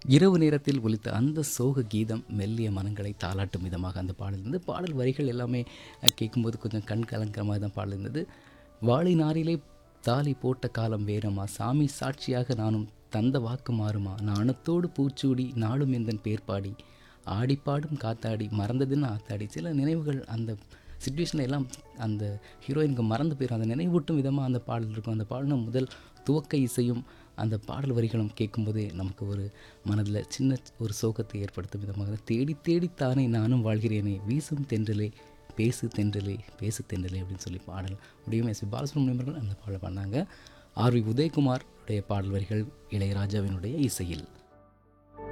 இரவு நேரத்தில் ஒலித்த அந்த சோக கீதம் மெல்லிய மனங்களை தாளாட்டும் விதமாக அந்த பாடல் இருந்தது பாடல் வரிகள் எல்லாமே அஹ், கேட்கும்போது கொஞ்சம் கண் கலங்கிற மாதிரி தான் பாடல் இருந்தது வாழை நாரிலே தாலி போட்ட காலம் வேறமா சாமி சாட்சியாக நானும் தந்த வாக்கு மாறுமா நாணத்தோடு பூச்சூடி நாளும் எந்தன் பேர் பாடி ஆடிப்பாடும் காத்தாடி மறந்ததுன்னு ஆத்தாடி சில நினைவுகள் அந்த சுச்சுவேஷனில் எல்லாம் அந்த ஹீரோயினுக்கு மறந்து போயிடும் அந்த நினைவூட்டும் விதமாக அந்த பாடல் இருக்கும் அந்த பாடலும் முதல் துவக்க இசையும் அந்த பாடல் வரிகளும் கேட்கும்போதே நமக்கு ஒரு மனதில் சின்ன ஒரு சோகத்தை ஏற்படுத்தும் விதமாக தேடி தேடித்தானே நானும் வாழ்கிறேனே வீசும் தென்றலே பேசு தென்றலே பேசு தென்றலே அப்படின்னு சொல்லி பாடல் முடியும் எஸ் பி பாலசுப்ரமணியம் அவர்கள் அந்த பாடல் பண்ணாங்க ஆர் வி உதயகுமார் உடைய பாடல் வரிகள் இளையராஜாவினுடைய இசையில்